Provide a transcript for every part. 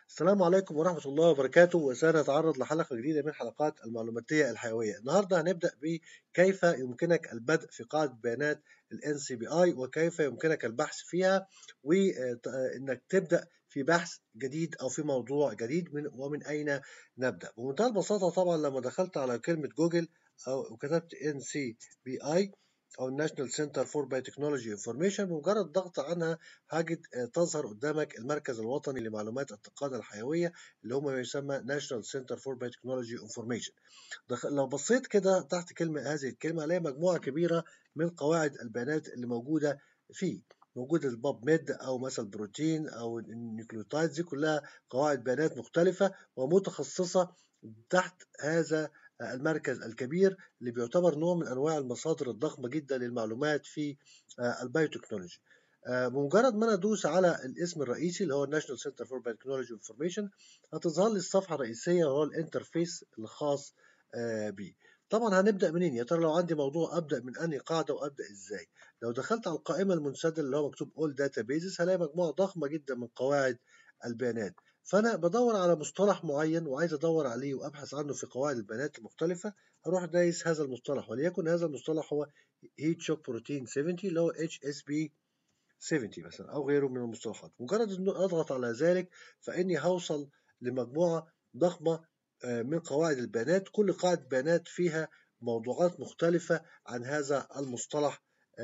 السلام عليكم ورحمة الله وبركاته وسنتعرض لحلقة جديدة من حلقات المعلوماتية الحيوية النهاردة هنبدأ بكيف يمكنك البدء في قاعدة بيانات ال NCBI وكيف يمكنك البحث فيها وإنك تبدأ في بحث جديد أو في موضوع جديد من ومن أين نبدأ بمنتهى البساطة طبعا لما دخلت على كلمة جوجل أو وكتبت NCBI او National Center for Biotechnology Information بمجرد الضغط عنها هاجد تظهر قدامك المركز الوطني لمعلومات التقاده الحيويه اللي هو ما يسمى National Center for Biotechnology Information لو بصيت كده تحت كلمه هذه الكلمه هلاقي مجموعه كبيره من قواعد البيانات اللي موجوده فيه موجود الباب ميد او مثلا البروتين او النيوكليوتايد دي كلها قواعد بيانات مختلفه ومتخصصه تحت هذا المركز الكبير اللي بيعتبر نوع من انواع المصادر الضخمه جدا للمعلومات في البايوتكنولوجي بمجرد ما انا ادوس على الاسم الرئيسي اللي هو National Center for Biotechnology Information هتظهر لي الصفحه الرئيسيه وهو الانترفيس الخاص بيه طبعا هنبدا منين يا ترى لو عندي موضوع ابدا من انهي قاعده وابدا ازاي لو دخلت على القائمه المنسدله اللي هو مكتوب All Databases هلاقي مجموعه ضخمه جدا من قواعد البيانات فانا بدور على مصطلح معين وعايز ادور عليه وابحث عنه في قواعد البيانات المختلفه هروح دايس هذا المصطلح وليكن هذا المصطلح هو هيت شوك بروتين 70 اللي هو اتش اس بي 70 مثلا او غيره من المصطلحات مجرد ان اضغط على ذلك فاني هوصل لمجموعه ضخمه من قواعد البيانات كل قاعده بيانات فيها موضوعات مختلفه عن هذا المصطلح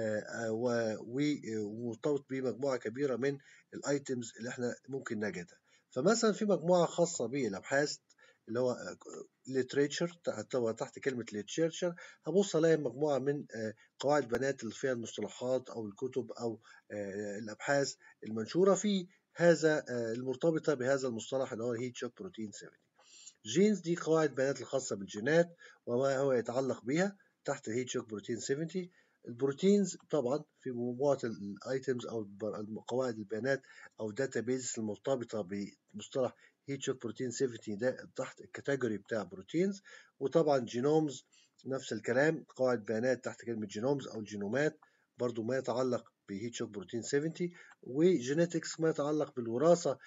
ومرتبط بمجموعه كبيره من الايتمز اللي احنا ممكن نجدها فمثلا في مجموعة خاصة بالأبحاث اللي هو literature تحت كلمة literature هبص ألاقي مجموعة من قواعد البيانات اللي فيها المصطلحات أو الكتب أو الأبحاث المنشورة في هذا المرتبطة بهذا المصطلح اللي هو هيت شوك بروتين 70 جينز دي قواعد البيانات الخاصة بالجينات وما هو يتعلق بها تحت الهيت شوك بروتين 70 البروتينز طبعا في مجموعه الايتمز او قواعد البيانات او داتا بيزز المرتبطه بمصطلح هيت شوك بروتين 70 ده تحت الكاتيجوري بتاع بروتينز وطبعا جينومز نفس الكلام قواعد بيانات تحت كلمه جينومز او الجينومات برضو ما يتعلق بهيت شوك بروتين 70 وجينيتكس ما يتعلق بالوراثه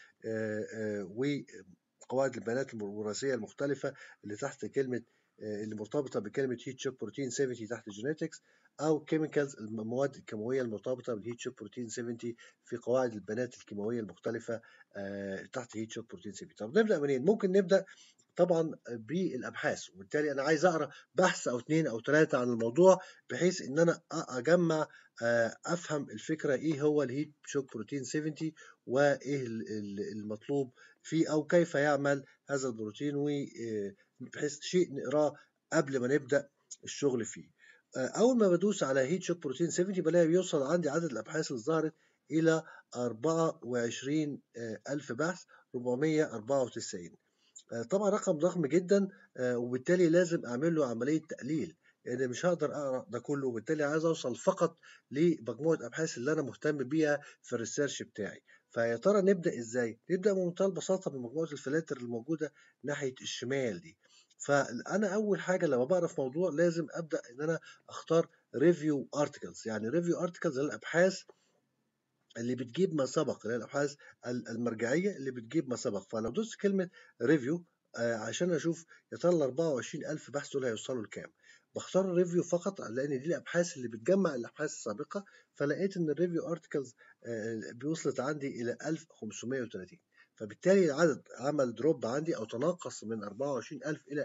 وقواعد البيانات الوراثيه المختلفه اللي تحت كلمه اللي مرتبطه بكلمه هيت شوك بروتين 70 تحت جينيتكس او كيميكالز المواد الكيماويه المرتبطه بالهيت شوك بروتين 70 في قواعد البيانات الكيماويه المختلفه تحت هيت شوك بروتين 70 طب نبدا منين ممكن نبدا طبعا بالابحاث وبالتالي انا عايز اقرا بحث او اثنين او ثلاثه عن الموضوع بحيث ان انا اجمع افهم الفكره ايه هو الهيت شوك بروتين 70 وايه المطلوب فيه او كيف يعمل هذا البروتين وبحيث شيء نقراه قبل ما نبدا الشغل فيه اول ما بدوس على هيت شوك بروتين 70 بلاقي بيوصل عندي عدد الابحاث اللي ظهرت الى 24 الف بحث 494 طبعا رقم ضخم جدا وبالتالي لازم اعمل له عمليه تقليل لان يعني مش هقدر اقرا ده كله وبالتالي عايز اوصل فقط لمجموعه ابحاث اللي انا مهتم بيها في الريسيرش بتاعي فيا ترى نبدا ازاي نبدا بمنتهى البساطه بمجموعه الفلاتر الموجوده ناحيه الشمال دي فانا اول حاجه لما بقرا في موضوع لازم ابدا ان انا اختار ريفيو ارتكلز يعني ريفيو ارتكلز الابحاث اللي بتجيب ما سبق اللي هي الابحاث المرجعيه اللي بتجيب ما سبق فلو دوست كلمه ريفيو آه عشان اشوف يا ترى ال 24000 بحث دول هيوصلوا لكام بختار الريفيو فقط لان دي الابحاث اللي بتجمع الابحاث السابقه فلقيت ان الريفيو ارتكلز آه بيوصلت عندي الى 1530 فبالتالي العدد عمل دروب عندي او تناقص من 24000 الى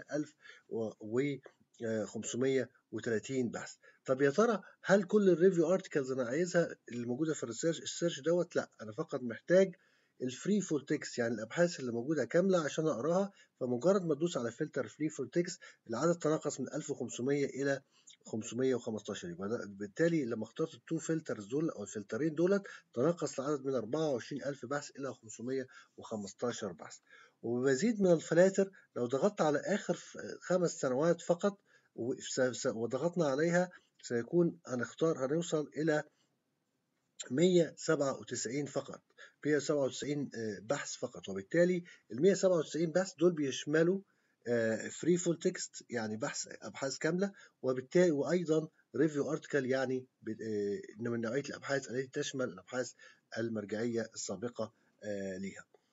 1530 بحث طب يا ترى هل كل الريفيو ارتكلز انا عايزها اللي موجوده في الريسيرش السيرش دوت لا انا فقط محتاج الفري فول تكست يعني الابحاث اللي موجوده كامله عشان اقراها فمجرد ما ادوس على فلتر فري فول تكست العدد تناقص من 1500 الى 515 يبقى بالتالي لما اخترت التو فلترز دول او الفلترين دولت تناقص العدد من 24000 بحث الى 515 بحث وبزيد من الفلاتر لو ضغطت على اخر خمس سنوات فقط وضغطنا عليها سيكون هنختار هنوصل الى 197 فقط 197 بحث فقط وبالتالي ال 197 بحث دول بيشملوا فري فول تكست يعني بحث ابحاث كامله وبالتالي وايضا ريفيو ارتكل يعني من نوعيه الابحاث التي تشمل الابحاث المرجعيه السابقه ليها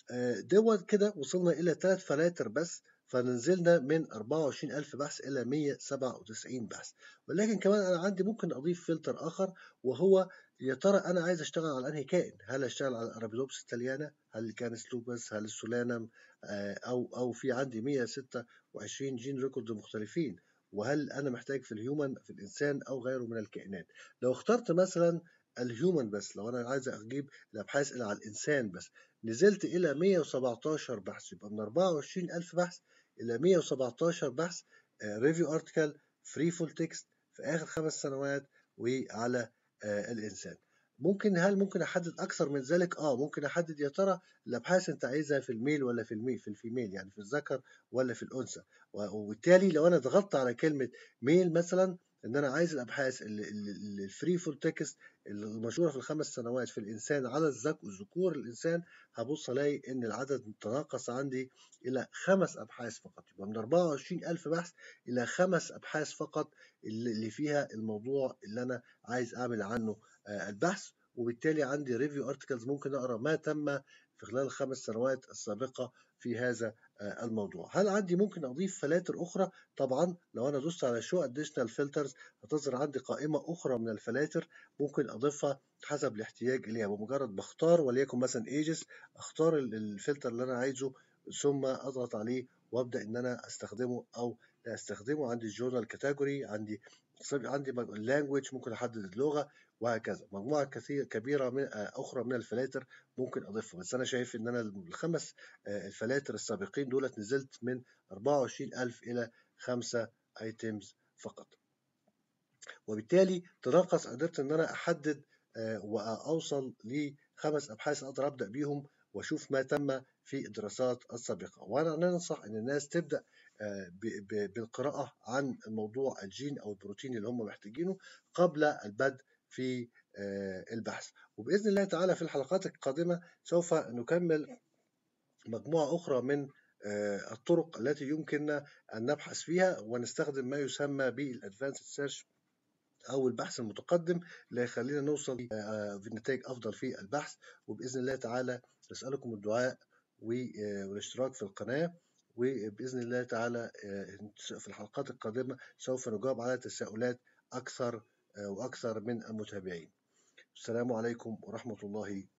آه، دوت كده وصلنا إلى ثلاث فلاتر بس فنزلنا من 24000 بحث إلى 197 بحث ولكن كمان أنا عندي ممكن أضيف فلتر آخر وهو يا ترى أنا عايز أشتغل على أنهي كائن هل أشتغل على الأرابيدوبس التاليانا هل الكانس لوبس هل السولانم آه، أو أو في عندي 126 جين ريكورد مختلفين وهل أنا محتاج في الهيومن في الإنسان أو غيره من الكائنات لو اخترت مثلا الهيومن بس لو أنا عايز أجيب الأبحاث اللي على الإنسان بس نزلت إلى 117 بحث يبقى من 24000 بحث إلى 117 بحث ريفيو ارتكل فري فول تكست في آخر خمس سنوات وعلى آه، الإنسان ممكن هل ممكن أحدد أكثر من ذلك؟ آه ممكن أحدد يا ترى الأبحاث أنت عايزها في الميل ولا في المي في الفيميل يعني في الذكر ولا في الأنثى وبالتالي لو أنا ضغطت على كلمة ميل مثلا ان انا عايز الابحاث الفري فول تكست المشهوره في الخمس سنوات في الانسان على الذك الذكور الانسان هبص الاقي ان العدد تناقص عندي الى خمس ابحاث فقط يبقى من 24000 بحث الى خمس ابحاث فقط اللي فيها الموضوع اللي انا عايز اعمل عنه البحث وبالتالي عندي ريفيو ارتكلز ممكن اقرا ما تم في خلال الخمس سنوات السابقه في هذا الموضوع هل عندي ممكن اضيف فلاتر اخرى طبعا لو انا دوست على شو اديشنال فلترز هتظهر عندي قائمه اخرى من الفلاتر ممكن اضيفها حسب الاحتياج اليها بمجرد بختار وليكن مثلا ايجس اختار الفلتر اللي انا عايزه ثم اضغط عليه وابدا ان انا استخدمه او لا استخدمه عندي الجورنال كاتيجوري عندي عندي اللانجوج ممكن احدد اللغه وهكذا مجموعة كثير كبيرة من أخرى من الفلاتر ممكن أضيفها بس أنا شايف إن أنا الخمس الفلاتر السابقين دولت نزلت من 24000 إلى 5 ايتمز فقط وبالتالي تناقص قدرت إن أنا أحدد وأوصل لخمس أبحاث أقدر أبدأ بيهم وأشوف ما تم في الدراسات السابقة وأنا ننصح إن الناس تبدأ بالقراءة عن موضوع الجين أو البروتين اللي هم محتاجينه قبل البدء في البحث وبإذن الله تعالى في الحلقات القادمة سوف نكمل مجموعة أخرى من الطرق التي يمكننا أن نبحث فيها ونستخدم ما يسمى بالادفانسد سيرش أو البحث المتقدم اللي هيخلينا نوصل بنتائج أفضل في البحث وبإذن الله تعالى نسألكم الدعاء والاشتراك في القناة وبإذن الله تعالى في الحلقات القادمة سوف نجاوب على تساؤلات أكثر وأكثر من المتابعين السلام عليكم ورحمة الله